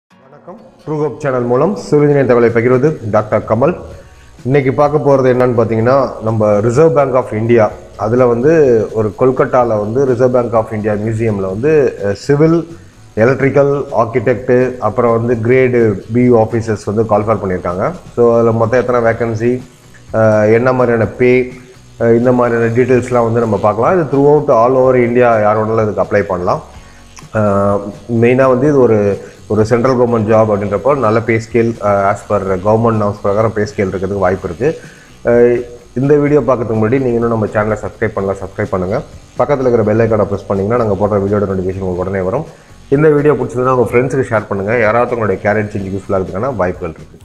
வணக்கம் ட்ரூகோப் சேனல் மூலம் சிறுநீர் தகவலை பகிர்வது டாக்டர் கமல் இன்னைக்கு பார்க்க போகிறது என்னன்னு பார்த்தீங்கன்னா நம்ம ரிசர்வ் பேங்க் ஆஃப் இந்தியா அதில் வந்து ஒரு கொல்கட்டாவில் வந்து ரிசர்வ் பேங்க் ஆஃப் இந்தியா மியூசியமில் வந்து சிவில் எலக்ட்ரிக்கல் ஆர்கிடெக்ட் அப்புறம் வந்து கிரேடு பி ஆஃபீஸர்ஸ் வந்து கால்ஃபர் பண்ணியிருக்காங்க ஸோ அதில் மொத்தம் எத்தனை வேகன்சி என்ன மாதிரியான பே இந்த மாதிரியான டீட்டெயில்ஸ்லாம் வந்து நம்ம பார்க்கலாம் இது throughout all over India யார் வேணாலும் இதுக்கு அப்ளை பண்ணலாம் மெயினாக வந்து இது ஒரு ஒரு சென்ட்ரல் கவர்மெண்ட் ஜாப் அப்படின்றப்போ நல்ல pay scale as per government norms பிரகாரம் பே ஸ்கேல் இருக்கிறதுக்கு வாய்ப்பு இருக்குது இந்த வீடியோ பார்க்கறதுக்கு முன்னாடி நீங்கள் இன்னும் நம்ம சேனலை சப்ஸ்கிரைப் பண்ணலாம் சப்ஸ்கிரைப் பண்ணுங்கள் பக்கத்தில் இருக்கிற பெல் ஐக்கானை ப்ரெஸ் பண்ணிங்கன்னா நாங்கள் போடுற வீடியோட நோட்டிஃபிகேஷன் உங்களுக்கு உடனே வரும் இந்த வீடியோ பிடிச்சதுன்னா உங்கள் ஃப்ரெண்ட்ஸுக்கு ஷேர் பண்ணுங்கள் யாராவது உங்களுடைய கேரியர் சேஞ்ச் யூஸ்ஃபுல்லாக இருக்கிறதுக்கான வாய்ப்புகள் இருக்குது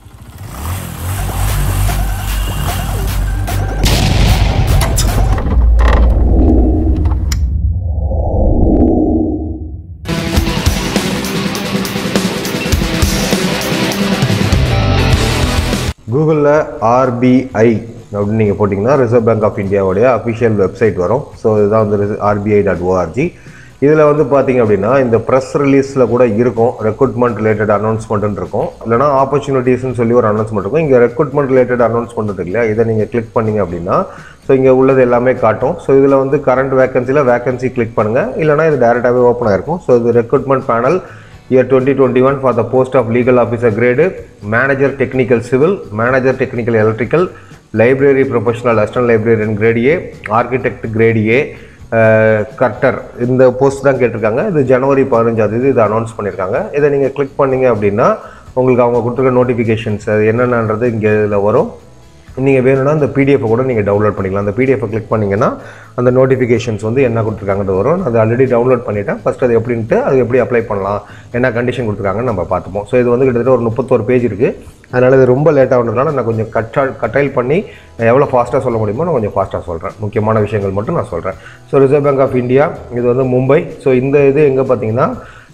கூகுளில் ஆர்பிஐ அப்படின்னு நீங்கள் போட்டிங்கன்னா ரிசர்வ் பேங்க் ஆஃப் இந்தியாவுடைய அஃபிஷியல் வெப்சைட் வரும் ஸோ இதுதான் வந்து ஆர்பிஐ டாட் ஓஆர்ஜி இதில் வந்து பார்த்தீங்க அப்படின்னா இந்த ப்ரெஸ் ரிலீஸில் கூட இருக்கும் ரெக்ரூட்மெண்ட் ரிலேட்டட் அனௌன்ஸ்மெண்ட்னு இருக்கும் இல்லைனா ஆப்பர்ச்சுனிட்டிஸ்னு சொல்லி ஒரு அனௌன்ஸ்மெண்ட் இருக்கும் இங்கே ரெக்ரூட்மெண்ட் ரிலேட்டட் அனௌன்ஸ்மெண்ட் இருக்கு இல்லையா இதை நீங்கள் கிளிக் பண்ணீங்க அப்படின்னா ஸோ இங்கே உள்ளது எல்லாமே காட்டும் ஸோ இதில் வந்து கரண்ட் வேகன்சியில் வேகன்சி கிளிக் பண்ணுங்கள் இல்லைனா இது டேரெக்டாகவே ஓப்பன் ஆயிருக்கும் ஸோ இது recruitment panel year 2021 for the post of legal officer grade manager technical civil manager technical electrical library professional assistant librarian grade a architect grade a கர்டர் இந்த போஸ்ட் தான் கேட்டிருக்காங்க இது ஜனவரி பதினஞ்சாம் தேதி இதை அனௌன்ஸ் பண்ணியிருக்காங்க இதை நீங்கள் கிளிக் பண்ணீங்க அப்படின்னா உங்களுக்கு அவங்க கொடுத்துருக்க நோட்டிஃபிகேஷன்ஸ் அது என்னென்னன்றது இங்கே இதில் வரும் நீங்கள் வேணும்னா அந்த பிடிஎஃப் கூட நீங்கள் டவுன்லோட் பண்ணிக்கலாம் அந்த பிடிஎஃப் கிளிக் பண்ணிங்கன்னா அந்த நோட்டிஃபிகேஷன்ஸ் வந்து என்ன கொடுத்துருக்காங்கன்றது வரும் நான் அதை ஆல்ரெடி டவுன்லோட் பண்ணிட்டேன் ஃபஸ்ட் அது எப்படின்ட்டு அது எப்படி அப்ளை பண்ணலாம் என்ன கண்டிஷன் கொடுத்துருக்காங்கன்னு நம்ம பார்த்துப்போம் ஸோ இது வந்து கிட்டத்தட்ட ஒரு முப்பத்தோரு பேஜ் இருக்குது அதனால் இது ரொம்ப லேட் ஆகுறதுனால நான் கொஞ்சம் கட்டா கட்டைல் பண்ணி நான் எவ்வளோ ஃபாஸ்ட்டாக சொல்ல முடியுமோ நான் கொஞ்சம் ஃபாஸ்ட்டாக சொல்கிறேன் முக்கியமான விஷயங்கள் மட்டும் நான் சொல்கிறேன் so reserve bank of India இது வந்து மும்பை ஸோ இந்த இது எங்கே பார்த்தீங்கன்னா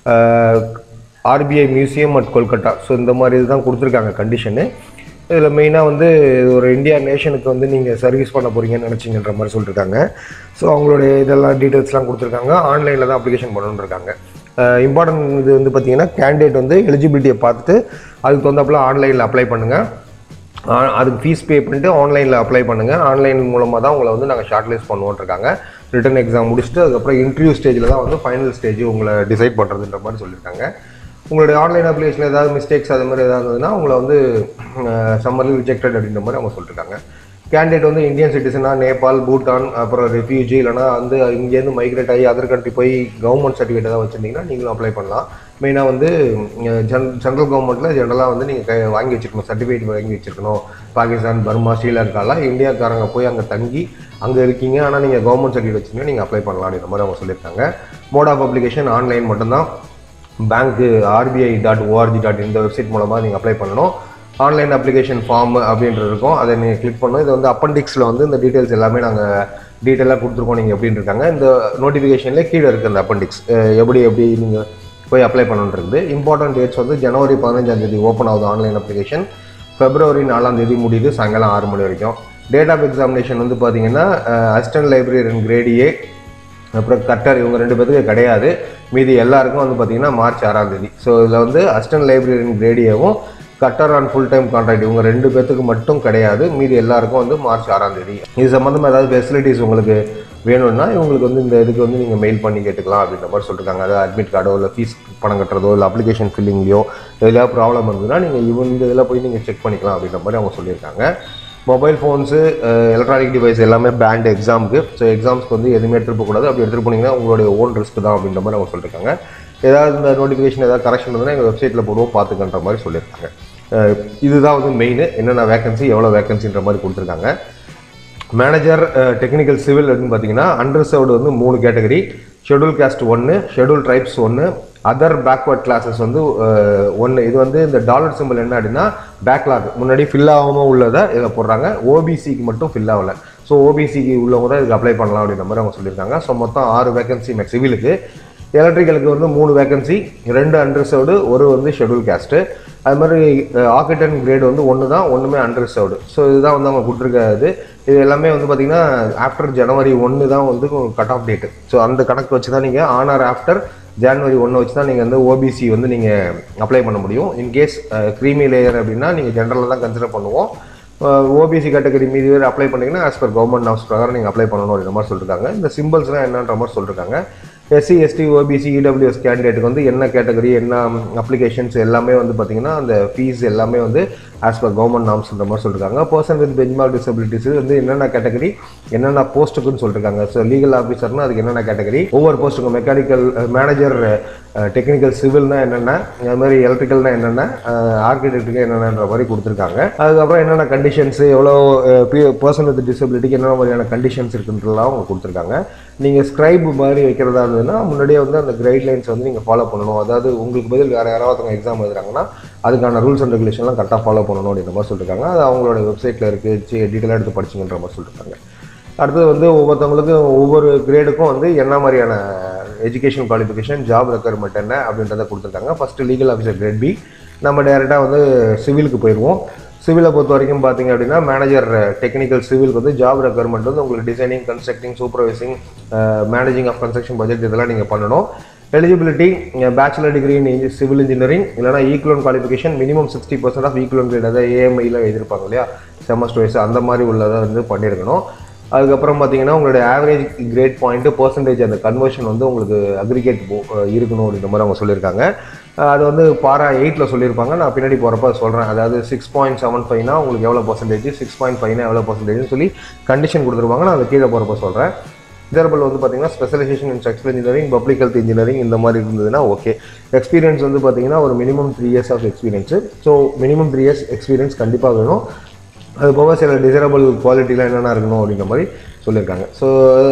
RBI museum at Kolkata so இந்த மாதிரி இதுதான் கொடுத்துருக்காங்க கண்டிஷனு இதில் மெயினாக வந்து இது ஒரு இந்தியா நேஷனுக்கு வந்து நீங்கள் சர்வீஸ் பண்ண போகிறீங்கன்னு நினச்சிங்கன்ற மாதிரி சொல்லியிருக்காங்க ஸோ அவங்களுடைய இதெல்லாம் டீட்டெயில்ஸ்லாம் கொடுத்துருக்காங்க ஆன்லைனில் தான் அப்ளிகேஷன் பண்ணணுன்னு இருக்காங்க இம்பார்ட்டன்ட் இது வந்து பார்த்தீங்கன்னா கேண்டிடேட் வந்து எலிஜிபிலிட்டியை பார்த்துட்டு அதுக்கு தகுந்தாப்புல ஆன்லைனில் அப்ளை பண்ணுங்கள் ஆ- அதுக்கு ஃபீஸ் பே பண்ணிட்டு ஆன்லைனில் அப்ளை பண்ணுங்கள் ஆன்லைன் மூலமாக தான் உங்களை வந்து நாங்கள் ஷார்ட் லிஸ்ட் பண்ணுவோன்னு இருக்காங்க ரிட்டன் எக்ஸாம் முடிச்சுட்டு அதுக்கப்புறம் இன்டர்வியூ ஸ்டேஜில் தான் வந்து ஃபைனல் ஸ்டேஜ் உங்களை டிசைட் பண்ணுறதுன்ற மாதிரி சொல்லியிருக்காங்க உங்களுடைய ஆன்லைன் அப்ளிகேஷன் ஏதாவது மிஸ்டேக்ஸ் அது மாதிரி ஏதாவது இருந்ததுன்னா உங்களை வந்து சம்மர்லி ரிஜெக்டட் அப்படின்ற மாதிரி அவங்க சொல்லியிருக்காங்க கேண்டிடேட் வந்து இந்தியன் சிட்டிசனா நேபாள் பூட்டான் அப்புறம் ரெஃப்யூஜி இல்லைனா வந்து இங்கேருந்து மைக்ரேட் ஆகி அதர் கண்ட்ரி போய் கவர்மெண்ட் சர்டிஃபிகேட் ஏதாவது வச்சுருந்தீங்கன்னா நீங்களும் அப்ளை பண்ணலாம் மெயினாக வந்து ஜென் சென்ட்ரல் கவர்மெண்ட்டில் ஜென்ரலாக வந்து நீங்கள் வாங்கி வச்சிருக்கணும் சர்டிஃபிகேட் வாங்கி வச்சிருக்கணும் பாகிஸ்தான் பர்மா ஸ்ரீலங்காலாம் இந்தியாக்காரங்க போய் அங்கே தங்கி அங்கே இருக்கீங்க ஆனால் நீங்கள் கவர்மெண்ட் சர்டிஃபிகேட் வச்சிருந்தீங்க நீங்கள் அப்ளை பண்ணலாம் அப்படின்ற மாதிரி அவங்க சொல்லியிருக்காங்க மோட் ஆஃப் அப்ளிகேஷன் ஆன்லைன் மட்டும்தான் பேங்க்கு ஆர்பிஐ டாட் ஓஆர்ஜி டாட் இந்த வெப்சைட் மூலமாக நீங்கள் அப்ளை பண்ணணும் ஆன்லைன் அப்ளிகேஷன் ஃபார்ம் அப்படின்றது இருக்கும் அதை நீங்கள் கிளிக் பண்ணணும் இது வந்து அப்பண்டிக்ஸில் வந்து இந்த டீட்டெயில்ஸ் எல்லாமே நாங்கள் டீட்டெயிலாக கொடுத்துருக்கோம் நீங்கள் எப்படின்னு இருக்காங்க இந்த நோட்டிஃபிகேஷன்லேயே கீழே இருக்குது அந்த அப்பண்டிக்ஸ் எப்படி எப்படி நீங்கள் போய் அப்ளை பண்ணணுன்றது இம்பார்ட்டன்ட் டேட்ஸ் வந்து ஜனவரி பதினஞ்சாம் தேதி ஓப்பன் ஆகுது ஆன்லைன் அப்ளிகேஷன் பிப்ரவரி நாலாம் தேதி முடியுது சாயங்காலம் ஆறு மணி வரைக்கும் டேட் ஆஃப் எக்ஸாமினேஷன் வந்து பார்த்தீங்கன்னா அசிஸ்டன்ட் லைப்ரரியன் கிரேட் ஏ அப்புறம் கட்டர் இவங்க ரெண்டு பேத்துக்கு கிடையாது மீதி எல்லாருக்கும் வந்து பார்த்தீங்கன்னா மார்ச் ஆறாம் தேதி ஸோ இதில் வந்து அசிஸ்டன்ட் லைப்ரரியன் கிரேடியாவும் கட்டர் ஆன் ஃபுல் டைம் கான்ட்ராக்ட் இவங்க ரெண்டு பேத்துக்கு மட்டும் கிடையாது மீதி எல்லாருக்கும் வந்து மார்ச் ஆறாம் தேதி இது சம்மந்தமாக ஏதாவது ஃபெசிலிட்டிஸ் உங்களுக்கு வேணும்னா இவங்களுக்கு வந்து இந்த இதுக்கு வந்து நீங்கள் மெயில் பண்ணி கேட்டுக்கலாம் அப்படின்ற மாதிரி சொல்லியிருக்காங்க அதாவது அட்மிட் கார்டோ இல்லை ஃபீஸ் பணம் கட்டுறதோ இல்லை அப்ளிகேஷன் ஃபில்லிங்லையோ எதுலையாவது ப்ராப்ளம் இருந்ததுன்னா நீங்கள் இவங்க இந்த இதில் போய் நீங்கள் செக் பண்ணிக்கலாம் அப்படின்ற மாதிரி அவங்க சொல்லியிருக்காங்க மொபைல் ஃபோன்ஸு எலக்ட்ரானிக் டிவைஸ் எல்லாமே பேண்ட் எக்ஸாமுக்கு ஸோ எக்ஸாம்ஸ்க்கு வந்து எதுவுமே எடுத்துகிட்டு போகக்கூடாது அப்படி எடுத்துகிட்டு போனீங்கன்னா உங்களுடைய ஓன் ரிஸ்க் தான் அப்படின்ற மாதிரி அவங்க சொல்லியிருக்காங்க ஏதாவது இந்த நோட்டிஃபிகேஷன் ஏதாவது கரெக்ஷன் இருந்ததுன்னா எங்கள் வெப்சைட்டில் போடுவோம் பார்த்துக்கன்ற மாதிரி சொல்லியிருக்காங்க அஹ் இதுதான் வந்து மெயின் என்னென்ன வேகன்சி எவ்வளோ வேகன்சின்ற மாதிரி கொடுத்துருக்காங்க மேனேஜர் டெக்னிக்கல் சிவில் அப்படின்னு பார்த்தீங்கன்னா அண்டர்சர்வ்டு வந்து மூணு கேட்டகரி ஷெட்யூல் காஸ்ட் ஒன்று ஷெட்யூல் ட்ரைப்ஸ் ஒன்று அதர் பேக்வர்ட் கிளாஸஸ் வந்து ஒன்று இது வந்து இந்த டாலர் சிம்பிள் என்ன அப்படின்னா பேக்லாக் முன்னாடி ஃபில் ஆகாமல் உள்ளதை இதில் போடுறாங்க ஓபிசிக்கு மட்டும் ஃபில் ஆகலை ஸோ ஓபிசிக்கு உள்ளவங்க தான் இதுக்கு அப்ளை பண்ணலாம் அப்படின்ற மாதிரி அவங்க சொல்லியிருக்காங்க ஸோ மொத்தம் ஆறு வேகன்சி மேக்ஸ் சிவிலுக்கு எலக்ட்ரிக்கலுக்கு வந்து மூணு வேகன்சி ரெண்டு அண்டர்சர்வ்டு ஒரு வந்து ஷெட்யூல் காஸ்ட்டு அது மாதிரி ஆர்கிடெக்ட் கிரேட் வந்து ஒன்று தான் ஒன்றுமே அண்டர்சர்வ்டு ஸோ இதுதான் வந்து அவங்க கொடுத்துருக்க இது இது எல்லாமே வந்து பார்த்தீங்கன்னா ஆஃப்டர் ஜனவரி ஒன்று தான் வந்து கட் ஆஃப் டேட்டு ஸோ அந்த கணக்கு வச்சு தான் நீங்கள் ஆன் ஆர் ஆஃப்டர் ஜான்வரி ஒன்று வச்சு தான் நீங்கள் வந்து ஓபிசி வந்து நீங்கள் அப்ளை பண்ண முடியும் இன்கேஸ் க்ரீமி லேயர் அப்படின்னா நீங்கள் ஜென்ரலாக தான் கன்சிடர் பண்ணுவோம் ஓபிசி கேட்டகரி மீது அப்ளை பண்ணீங்கன்னா ஆஸ் பர் கவர்மெண்ட் நாம்ஸ் பிரகாரம் நீங்கள் அப்ளை பண்ணணும் அப்படின்ற மாதிரி சொல்லியிருக்காங்க இந்த சிம்பிள்ஸ்லாம் என்னன்ற மாதிரி சொல்லியிருக்காங்க எஸ்சி எஸ்டி ஓபிசி இடபிள்யூஎஸ் கேண்டிடேட்டுக்கு வந்து என்ன கேட்டகரி என்ன அப்ளிகேஷன்ஸ் எல்லாமே வந்து பார்த்தீங்கன்னா அந்த ஃபீஸ் எல்லாமே வந்து ஆஸ் பர் கவர்மெண்ட் நாம்ஸ்ன்ற மாதிரி சொல்லியிருக்காங்க பர்சன் வித் பெஞ்ச்மார்க் டிசபிலிட்டிஸ் வந்து என்னென்ன கேட்டகரி என்னென்ன போஸ்ட்டுக்குன்னு சொல்லியிருக்காங்க ஸோ லீகல் ஆஃபீஸர்னா அதுக்கு என்னென்ன கேட்டகரி ஒவ்வொரு போஸ்ட்டுக்கும் மெக்கானிக்கல் மேனேஜர் டெக்னிக்கல் சிவில்னா என்னென்ன அது மாதிரி எலக்ட்ரிக்கல்னா என்னென்ன ஆர்கிடெக்டுக்கு என்னென்னன்ற மாதிரி கொடுத்துருக்காங்க அதுக்கப்புறம் என்னென்ன கண்டிஷன்ஸ் எவ்வளோ பர்சன் வித் டிசபிலிட்டிக்கு என்னென்ன மாதிரியான கண்டிஷன்ஸ் இருக்குன்றலாம் அவங்க கொடுத்துருக்காங்க நீங்கள் ஸ்க்ரைப் மாதிரி வைக்கிறதா இருந்ததுன்னா முன்னாடியே வந்து அந்த கைட்லைன்ஸ் வந்து நீங்கள் ஃபாலோ பண்ணணும் அதாவது உங்களுக்கு பதில் வேறு யாராவது எக்ஸாம் எழுதுறாங்கன்னா அதுக்கான ரூல்ஸ் அண்ட் ரெகுலேஷன்லாம் கரெக்டாக ஃபாலோ பண்ணணும் அப்படின்ற மாதிரி சொல்லியிருக்காங்க அது அவங்களோட வெப்சைட்டில் இருக்குது டீட்டெயிலாக எடுத்து படிச்சுங்கன்ற மாதிரி சொல்லியிருக்காங்க அடுத்தது வந்து ஒவ்வொருத்தவங்களுக்கும் ஒவ்வொரு கிரேடுக்கும் வந்து என்ன மாதிரியான எஜுகேஷன் குவாலிஃபிகேஷன் ஜாப் ரெக்குயர்மெண்ட் என்ன அப்படின்றத கொடுத்துருக்காங்க first legal officer grade B நம்ம டேரெக்டாக வந்து சிவிலுக்கு போயிடுவோம் சிவிலை பொறுத்த வரைக்கும் பார்த்தீங்க அப்படின்னா மேனேஜர் டெக்னிக்கல் சிவிலுக்கு வந்து ஜாப் ரெக்குயர்மெண்ட் வந்து உங்களுக்கு designing constructing supervising managing of construction budget இதெல்லாம் நீங்கள் பண்ணணும் eligibility bachelor degree in civil engineering இல்லைனா equivalent qualification minimum sixty percent of equivalent grade அதாவது ஏஎம்ஐயில் எழுதிருப்பாங்க இல்லையா செமஸ்டர் வைஸ் அந்த மாதிரி உள்ளதை வந்து பண்ணியிருக்கணும் அதுக்கப்புறம் பார்த்தீங்கன்னா உங்களுடைய ஆவரேஜ் கிரேட் பாயிண்ட்டு பர்சன்டேஜ் அந்த கன்வர்ஷன் வந்து உங்களுக்கு அக்ரிகேட் இருக்கணும் அப்படின்ற மாதிரி அவங்க சொல்லியிருக்காங்க அது வந்து பாரா எயிட்டில் சொல்லியிருப்பாங்க நான் பின்னாடி போகிறப்ப சொல்கிறேன் அதாவது சிக்ஸ் பாயிண்ட் செவன் ஃபைவ்னா உங்களுக்கு எவ்வளோ பர்சன்டேஜ் சிக்ஸ் பாயிண்ட் ஃபைவ்னா எவ்வளோ பர்சன்டேஜ்னு சொல்லி கண்டிஷன் கொடுத்துருப்பாங்க நான் அதை கீழே போகிறப்ப சொல்கிறேன் டிசரபிள் வந்து பார்த்தீங்கன்னா specialisation in structural engineering public health engineering இந்த மாதிரி இருந்ததுன்னா ஓகே எக்ஸ்பீரியன்ஸ் வந்து பார்த்தீங்கன்னா ஒரு minimum three years of experience so minimum three years experience கண்டிப்பாக வேணும் அது போக சில டிசரபிள் குவாலிட்டிலாம் என்னென்ன இருக்கணும் அப்படின்ற மாதிரி சொல்லியிருக்காங்க ஸோ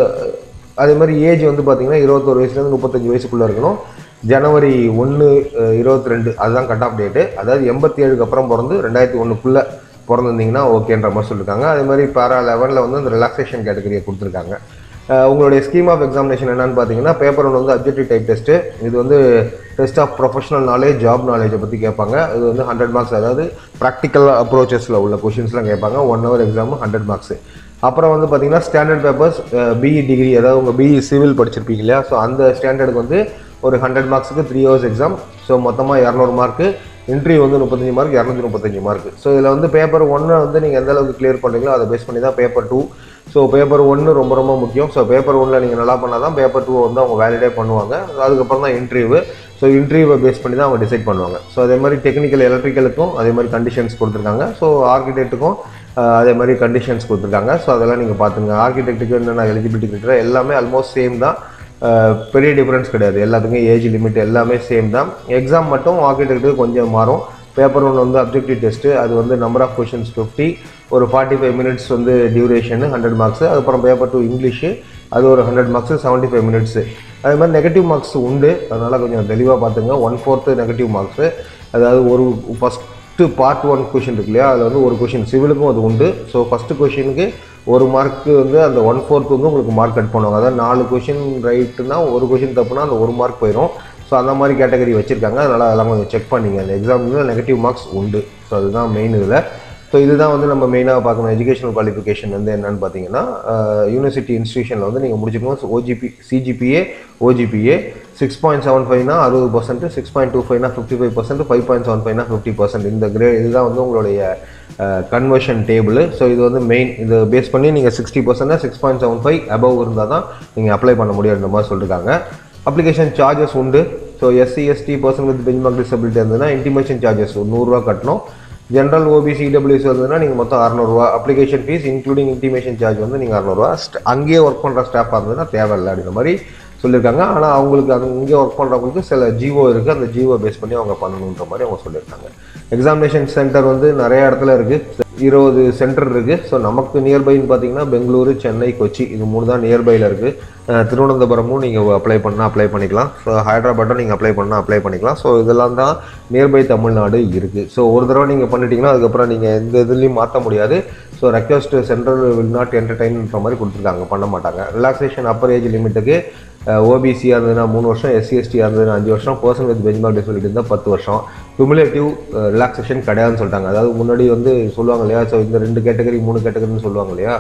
அதே மாதிரி ஏஜ் வந்து பார்த்தீங்கன்னா இருபத்தோரு வயசுலேருந்து முப்பத்தஞ்சு வயசுக்குள்ளே இருக்கணும் ஜனவரி ஒன்று இருபத்தி ரெண்டு அதுதான் கட் ஆஃப் டேட்டு அதாவது எண்பத்தி ஏழுக்கு அப்புறம் பிறந்து ரெண்டாயிரத்தி ஒன்றுக்குள்ளே பிறந்திருந்தீங்கன்னா ஓகேன்ற மாதிரி சொல்லியிருக்காங்க அதே மாதிரி பேரா லெவனில் வந்து அந்த ரிலாக்ஸேஷன் கேட்டகரியை கொடுத்துருக்காங்க உங்களுடைய ஸ்கீம் ஆஃப் எக்ஸாமினேஷன் என்னன்னு பார்த்தீங்கன்னா பேப்பர் ஒன்று வந்து அப்ஜெக்டிவ் டைப் டெஸ்ட்டு இது வந்து test of professional knowledge job நாலேஜை பற்றி கேட்பாங்க இது வந்து ஹண்ட்ரட் மார்க்ஸ் அதாவது ப்ராக்டிக்கல் அப்ரோச்சஸில் உள்ள கொஷின்ஸ்லாம் கேட்பாங்க one hour exam hundred marks அப்புறம் வந்து பார்த்தீங்கன்னா ஸ்டாண்டர்ட் பேப்பர்ஸ் பிஇ டிகிரி அதாவது உங்கள் பிஇ சிவில் படிச்சிருப்பீங்க இல்லையா ஸோ அந்த ஸ்டாண்டர்டுக்கு வந்து ஒரு ஹண்ட்ரட் மார்க்ஸுக்கு த்ரீ ஹவர்ஸ் எக்ஸாம் ஸோ மொத்தமாக இரநூறு மார்க்கு இன்டர்வியூ வந்து முப்பத்தஞ்சு மார்க் இரநூத்தி முப்பத்தஞ்சு மார்க் ஸோ இதில் வந்து பேப்பர் ஒன்று வந்து நீங்கள் எந்த அளவுக்கு கிளியர் பண்ணுறீங்களோ அதை பேஸ் பண்ணி தான் பேப்பர் டூ ஸோ பேப்பர் ஒன்று ரொம்ப ரொம்ப முக்கியம் ஸோ பேப்பர் ஒன்றில் நீங்கள் நல்லா பண்ணால் தான் பேப்பர் டூ வந்து அவங்க வேலிடே பண்ணுவாங்க அதுக்கப்புறம் தான் இன்டர்வியூ ஸோ இன்டர்வியூவை பேஸ் பண்ணி தான் அவங்க டிசைட் பண்ணுவாங்க ஸோ அதே மாதிரி டெக்னிக்கல் எலக்ட்ரிக்கலுக்கும் அதே மாதிரி கண்டிஷன்ஸ் கொடுத்துருக்காங்க ஸோ ஆர்கிடெக்ட்டுக்கும் அதே மாதிரி கண்டிஷன்ஸ் கொடுத்துருக்காங்க ஸோ அதெல்லாம் நீங்கள் பார்த்துங்க ஆர்கிடெக்ட்டுக்கு என்னென்ன எலிஜிபிலிட்டி கிட்டே எல்லாமே ஆல்மோஸ்ட் சேம் தான் பெரிய டிஃப்ரென்ஸ் கிடையாது எல்லாத்துக்கும் ஏஜ் லிமிட் எல்லாமே சேம் தான் எக்ஸாம் மட்டும் ஆர்கிடெக்ட்டுக்கு கொஞ்சம் மாறும் பேப்பர் ஒன்று வந்து அப்ஜெக்டிவ் டெஸ்ட்டு அது வந்து நம்பர் ஆஃப் கொஷின்ஸ் ஃபிஃப்டி ஒரு ஃபார்ட்டி ஃபைவ் மினிட்ஸ் வந்து டியூரேஷன் ஹண்ட்ரட் மார்க்ஸ் அதுக்கப்புறம் பேப்பர் டூ இங்கிலீஷு அது ஒரு hundred marks seventy five minutes அதே மாதிரி நெகட்டிவ் மார்க்ஸ் உண்டு அதனால் கொஞ்சம் தெளிவாக பார்த்துங்க ஒன் ஃபோர்த்து நெகட்டிவ் மார்க்ஸு அதாவது ஒரு ஃபஸ்ட்டு பார்ட் ஒன் கொஷின் இருக்கு இல்லையா அதில் வந்து ஒரு கொஷின் சிவிலுக்கும் அது உண்டு ஸோ ஃபஸ்ட்டு கொஷினுக்கு ஒரு மார்க்கு வந்து அந்த ஒன் ஃபோர்த் வந்து உங்களுக்கு மார்க் கட் பண்ணுவாங்க அதாவது நாலு கொஷின் ரைட்டுனா ஒரு கொஷின் தப்புனா அந்த ஒரு மார்க் போயிடும் ஸோ அந்த மாதிரி கேட்டகரி வச்சுருக்காங்க அதனால் அதெல்லாம் கொஞ்சம் செக் பண்ணிங்க அந்த எக்ஸாமில் நெகட்டிவ் மார்க்ஸ் உண்டு ஸோ அதுதான் மெயின் இதில் ஸோ இதுதான் வந்து நம்ம மெயினாக பார்க்கணும் எஜுகேஷனல் குவாலிஃபிகேஷன் வந்து என்னன்னு பார்த்தீங்கன்னா யூனிவர்சிட்டி இன்ஸ்டியூஷனில் வந்து நீங்கள் முடிச்சுக்கணும் OGP CGPA OGPA six point seven ஃபைவ்னா அறுபது பர்சன்ட் சிக்ஸ் பாயிண்ட் டூ ஃபைவ்னா fifty five percent five point seven ஃபைவ்னா ஃபிஃப்டி பர்சன்ட் இந்த கிரே இதுதான் வந்து உங்களுடைய கன்வர்ஷன் டேபிள் ஸோ இது வந்து மெயின் இது பேஸ் பண்ணி நீங்கள் sixty percent six point seven five above இருந்தால் தான் நீங்கள் அப்ளை பண்ண முடியுன்ற மாதிரி சொல்லியிருக்காங்க அப்ளிகேஷன் சார்ஜஸ் உண்டு so SC ST person with benchmark disability இருந்ததுன்னா இன்டிமேஷன் சார்ஜஸ் நூறுரூவா கட்டணும் ஜென்ரல் ஓபிசி இடபிள்யூசி இருந்ததுன்னா நீங்கள் மொத்தம் அறநூறுவா application fee including intimation charge வந்து நீங்கள் அறநூறுவா அங்கேயே ஒர்க் பண்ணுற ஸ்டாஃபாக இருந்ததுன்னா தேவையில்லை அப்படின்ற மாதிரி சொல்லியிருக்காங்க ஆனால் அவங்களுக்கு அது இங்கே ஒர்க் பண்ணுறவங்களுக்கு சில ஜிஓ இருக்குது அந்த ஜிஓ பேஸ் பண்ணி அவங்க பண்ணணுன்ற மாதிரி அவங்க சொல்லியிருக்காங்க எக்ஸாமினேஷன் சென்டர் வந்து நிறைய இடத்துல இருக்குது இருபது சென்டர் இருக்குது ஸோ நமக்கு நியர்பைன்னு பார்த்தீங்கன்னா பெங்களூரு சென்னை கொச்சி இது மூணு தான் நியர்பையில் இருக்குது திருவனந்தபுரமும் நீங்கள் அப்ளை பண்ணால் அப்ளை பண்ணிக்கலாம் ஸோ ஹைதராபாடும் நீங்கள் அப்ளை பண்ணால் அப்ளை பண்ணிக்கலாம் ஸோ இதெல்லாம் தான் நியர்பை தமிழ்நாடு இருக்குது ஸோ ஒரு தடவை நீங்கள் பண்ணிட்டீங்கன்னா அதுக்கப்புறம் நீங்கள் எந்த இதுலேயும் மாற்ற முடியாது so request central will not என்டர்டைன்ன்ற மாதிரி கொடுத்துருக்காங்க பண்ண மாட்டாங்க ரிலாக்ஸேஷன் அப்பர் ஏஜ் லிமிட்டுக்கு ஓபிசியாக இருந்ததுன்னா மூணு வருஷம் எஸ்சி எஸ்டியாக இருந்ததுன்னா அஞ்சு வருஷம் பர்சன் வித் பெஞ்ச்மார்க் டிசபிலிட்டி இருந்தால் பத்து வருஷம் குமுலேட்டிவ் ரிலாக்ஸேஷன் கிடையாதுன்னு சொல்லிட்டாங்க அதாவது முன்னாடி வந்து சொல்லுவாங்க இல்லையா ஸோ இந்த ரெண்டு கேட்டகரி மூணு கேட்டகரின்னு சொல்லுவாங்க இல்லையா ஸோ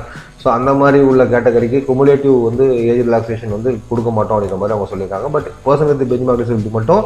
அந்த மாதிரி உள்ள கேட்டகரிக்கு குமுலேட்டிவ் வந்து ஏஜ் ரிலாக்ஸேஷன் வந்து கொடுக்க மாட்டோம் அப்படிங்கிற மாதிரி அவங்க சொல்லியிருக்காங்க but person with bench mark disability மட்டும்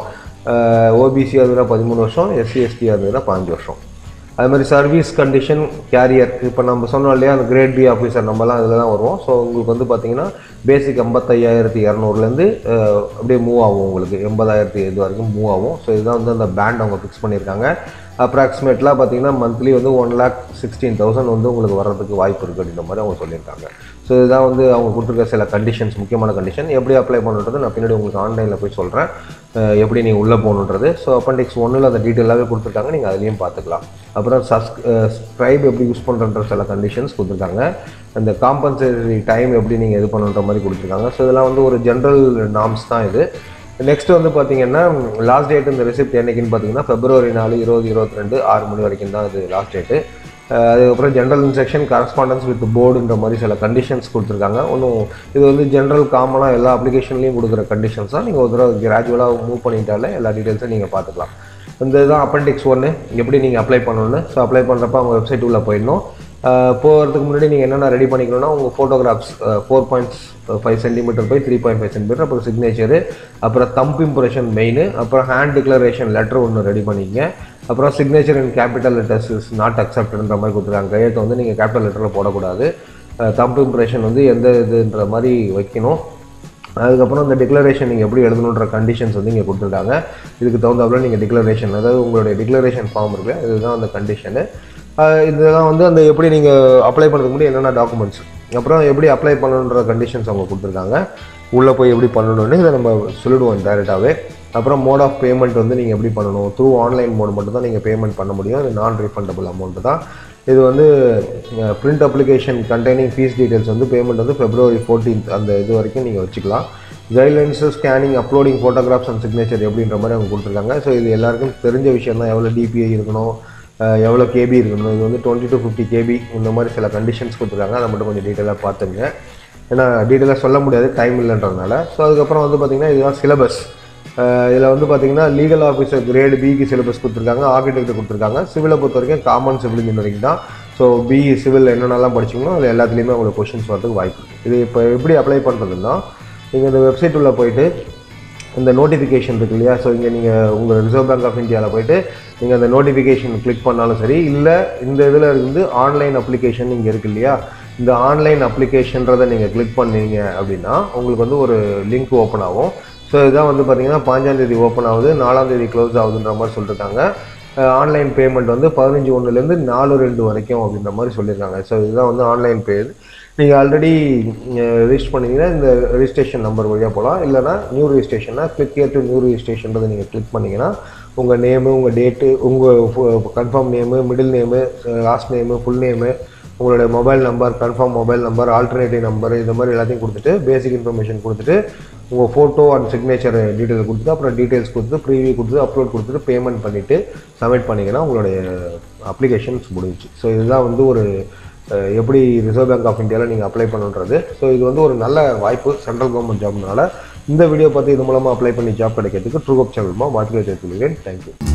ஓபிசி அதுனா பதிமூணு வருஷம் எஸ்சி எஸ்டி அதுனா பாஞ்சு வருஷம் அது மாதிரி சர்வீஸ் கண்டிஷன் கேரியர் இப்போ நம்ம சொன்னோம் இல்லையா அந்த கிரேட் பி ஆஃபீஸர் நம்மலாம் இதில் தான் வருவோம் ஸோ உங்களுக்கு வந்து பார்த்தீங்கன்னா பேசிக் ஐம்பத்தையாயிரத்தி இரநூறுலேருந்து அப்படியே மூவ் ஆகும் உங்களுக்கு எண்பதாயிரத்தி இது வரைக்கும் மூவ் ஆகும் ஸோ இதுதான் வந்து அந்த பேண்ட் அவங்க ஃபிக்ஸ் பண்ணியிருக்காங்க அப்ராக்சிமேட்லாம் பார்த்தீங்கன்னா மந்த்லி வந்து ஒன் லேக் சிக்ஸ்டீன் தௌசண்ட் வந்து உங்களுக்கு வர்றதுக்கு வாய்ப்பு இருக்குது அப்படின்ற மாதிரி அவங்க சொல்லியிருக்காங்க ஸோ இதுதான் வந்து அவங்க கொடுத்துருக்க சில கண்டிஷன்ஸ் முக்கியமான கண்டிஷன் எப்படி அப்ளை பண்ணுறது நான் பின்னாடி உங்களுக்கு ஆன்லைனில் போய் சொல்கிறேன் அஹ் எப்படி நீங்கள் உள்ளே போகணுன்றது ஸோ அப்பண்டிக்ஸ் ஒன்றில் அந்த டீட்டெயிலாகவே கொடுத்துருக்காங்க நீங்கள் அதுலேயும் பார்த்துக்கலாம் அப்புறம் சஸ் ஸ்க்ரைப் எப்படி யூஸ் பண்ணுறன்ற சில கண்டிஷன்ஸ் கொடுத்துருக்காங்க அந்த காம்பன்சேட்டரி டைம் எப்படி நீங்கள் இது பண்ணுன்ற மாதிரி கொடுத்துருக்காங்க ஸோ இதெல்லாம் வந்து ஒரு ஜென்ரல் நார்ம்ஸ் தான் இது நெக்ஸ்ட் வந்து பார்த்தீங்கன்னா லாஸ்ட் டேட் இந்த ரெசிப்ட் என்னைக்குன்னு பார்த்தீங்கன்னா பிப்ரவரி நாலு இருபது இருபத்தி ரெண்டு ஆறு மணி வரைக்கும் தான் இது லாஸ்ட் டேட்டு அதுக்கப்புறம் ஜென்ரல் இன்ஸ்ட்ரக்ஷன் கரஸ்பாண்டன்ஸ் வித் போர்டுன்ற மாதிரி சில கண்டிஷன்ஸ் கொடுத்துருக்காங்க ஒன்றும் இது வந்து ஜென்ரல் காமனாக எல்லா அப்ளிகேஷன்லையும் கொடுக்குற கண்டிஷன்ஸ் தான் நீங்கள் ஒரு தடவை கிராஜுவலாக மூவ் பண்ணிட்டாலே எல்லா டீட்டெயில்ஸும் நீங்கள் பார்த்துக்கலாம் இந்த இதுதான் அப்பண்டிக்ஸ் ஒன்று எப்படி நீங்கள் அப்ளை பண்ணணும்னு ஸோ அப்ளை பண்ணுறப்ப அவங்க வெப்சைட் உள்ளே போயிடணும் போகிறதுக்கு முன்னாடி நீங்கள் என்னென்ன ரெடி பண்ணிக்கணும்னா உங்கள் photographs four points five centimetre by three point five centimetre அப்புறம் சிக்னேச்சரு அப்புறம் தம்ப் இம்ப்ரெஷன் மெயின் அப்புறம் ஹேண்ட் டிக்ளரேஷன் லெட்டர் ஒன்று ரெடி பண்ணிக்கங்க அப்புறம் signature in capital letters is not அக்செப்டட்ன்ற மாதிரி கொடுத்துருக்காங்க கையெழுத்து வந்து நீங்கள் கேபிட்டல் லெட்டரில் போடக்கூடாது தம்ப் இம்ப்ரெஷன் வந்து எந்த இதுன்ற மாதிரி வைக்கணும் அதுக்கப்புறம் இந்த டிக்ளரேஷன் நீங்கள் எப்படி எழுதணுன்ற கண்டிஷன்ஸ் வந்து இங்கே கொடுத்துருக்காங்க இதுக்கு தகுந்தாப்புல நீங்கள் டிக்ளரேஷன் அதாவது உங்களுடைய டிக்ளரேஷன் ஃபார்ம் இருக்குல்ல இதுதான் அந்த கண்டிஷனு இதெல்லாம் வந்து அந்த எப்படி நீங்கள் அப்ளை பண்ணுறதுக்கு முன்னாடி என்னென்ன டாக்குமெண்ட்ஸ் அப்புறம் எப்படி அப்ளை பண்ணணுன்ற கண்டிஷன்ஸ் அவங்க கொடுத்துருக்காங்க உள்ளே போய் எப்படி பண்ணணும்னு இதை நம்ம சொல்லிடுவோம் டேரெக்டாகவே அப்புறம் மோட் ஆஃப் பேமெண்ட் வந்து நீங்கள் எப்படி பண்ணணும் த்ரூ ஆன்லைன் மோட் மட்டும் தான் நீங்கள் பேமெண்ட் பண்ண முடியும் அது நான் ரீஃபண்டபிள் அமௌண்ட்டு தான் இது வந்து print application containing fee details வந்து பேமெண்ட் வந்து ஃபெப்ரவரி ஃபோர்டீன்த் அந்த இது வரைக்கும் நீங்கள் வச்சுக்கலாம் guidelines scanning uploading photographs and signature எப்படின்ற மாதிரி அவங்க கொடுத்துருக்காங்க ஸோ இது எல்லாருக்கும் தெரிஞ்ச விஷயம் தான் எவ்வளோ டிபிஐ இருக்கணும் அஹ் எவ்வளோ கேபி இருக்கணும் இது வந்து டுவெண்ட்டி டு ஃபிஃப்டி கேபி இந்த மாதிரி சில கண்டிஷன்ஸ் கொடுத்துருக்காங்க அதை மட்டும் கொஞ்சம் டீட்டெயிலாக பார்த்துங்க ஏன்னா டீட்டெயிலாக சொல்ல முடியாது டைம் இல்லைன்றதுனால ஸோ அதுக்கப்புறம் வந்து பார்த்திங்கன்னா இதுதான் சிலபஸ் இதில் வந்து பார்த்தீங்கன்னா லீகல் ஆஃபீஸர் கிரேடு பிக்கு சிலபஸ் கொடுத்துருக்காங்க ஆர்கிடெக்ட் கொடுத்துருக்காங்க சிவிலை பொறுத்த வரைக்கும் காமன் சிவில் இன்ஜினியரிங் தான் ஸோ பிஇ சிவில் என்னென்னலாம் படிச்சிங்களோ அதில் எல்லாத்துலேயுமே உங்களுக்கு கொஷின்ஸ் வரதுக்கு வாய்ப்பு இருக்குது இது இப்போ எப்படி அப்ளை பண்ணுறதுன்னா நீங்கள் இந்த வெப்சைட் உள்ள போயிட்டு இந்த நோட்டிஃபிகேஷன் இருக்கு இல்லையா ஸோ இங்கே நீங்கள் உங்கள் ரிசர்வ் பேங்க் ஆஃப் இந்தியாவில் போயிட்டு நீங்கள் அந்த நோட்டிஃபிகேஷன் கிளிக் பண்ணாலும் சரி இல்லை இந்த இதில் இருந்து ஆன்லைன் அப்ளிகேஷன் இங்கே இருக்கு இல்லையா இந்த ஆன்லைன் அப்ளிகேஷன்றதை நீங்கள் கிளிக் பண்ணீங்க அப்படின்னா உங்களுக்கு வந்து ஒரு லிங்க் ஓப்பன் ஆகும் ஸோ இதுதான் வந்து பார்த்தீங்கன்னா பாஞ்சாம் தேதி ஓப்பன் ஆகுது நாலாம் தேதி க்ளோஸ் ஆகுதுன்ற மாதிரி சொல்லியிருக்காங்க ஆன்லைன் பேமெண்ட் வந்து பதினஞ்சு ஒன்றுலேருந்து நாலு ரெண்டு வரைக்கும் அப்படின்ற மாதிரி சொல்லியிருக்காங்க ஸோ இதுதான் வந்து ஆன்லைன் பே நீங்கள் ஆல்ரெடி ரிஜிஸ்டர் பண்ணீங்கன்னா இந்த ரெஜிஸ்ட்ரேஷன் நம்பர் வழியாக போகலாம் இல்லைனா நியூ ரெஜிஸ்ட்ரேஷன்னா கிளிக் இயர் டு நியூ ரெஜிஸ்ட்ரேஷன்றதை நீங்கள் கிளிக் பண்ணிங்கன்னா உங்கள் நேமு உங்கள் டேட்டு உங்கள் confirm name middle name last name full name உங்களுடைய mobile number confirm mobile number alternative number இந்த மாதிரி எல்லாத்தையும் கொடுத்துட்டு பேசிக் இன்ஃபர்மேஷன் கொடுத்துட்டு உங்கள் ஃபோட்டோ அண்ட் சிக்னேச்சர் டீட்டெயில் கொடுத்துட்டு அப்புறம் டீட்டெயில்ஸ் கொடுத்து ப்ரீவியூ கொடுத்து அப்லோட் கொடுத்துட்டு பேமெண்ட் பண்ணிவிட்டு சப்மிட் பண்ணிங்கன்னா உங்களுடைய அப்ளிகேஷன்ஸ் முடிஞ்சிச்சு ஸோ இதுதான் வந்து ஒரு அஹ், எப்படி ரிசர்வ் பேங்க் ஆஃப் இந்தியாவில் நீங்கள் அப்ளை பண்ணுன்றது ஸோ இது வந்து ஒரு நல்ல வாய்ப்பு சென்ட்ரல் கவர்மெண்ட் ஜாப்னால இந்த வீடியோ பார்த்து இது மூலமாக அப்ளை பண்ணி ஜாப் கிடைக்கிறதுக்கு ட்ரூ அப் சேனல் மூலமாக வாழ்த்துக்களை தெரிவித்துக்கிறேன் தேங்க்யூ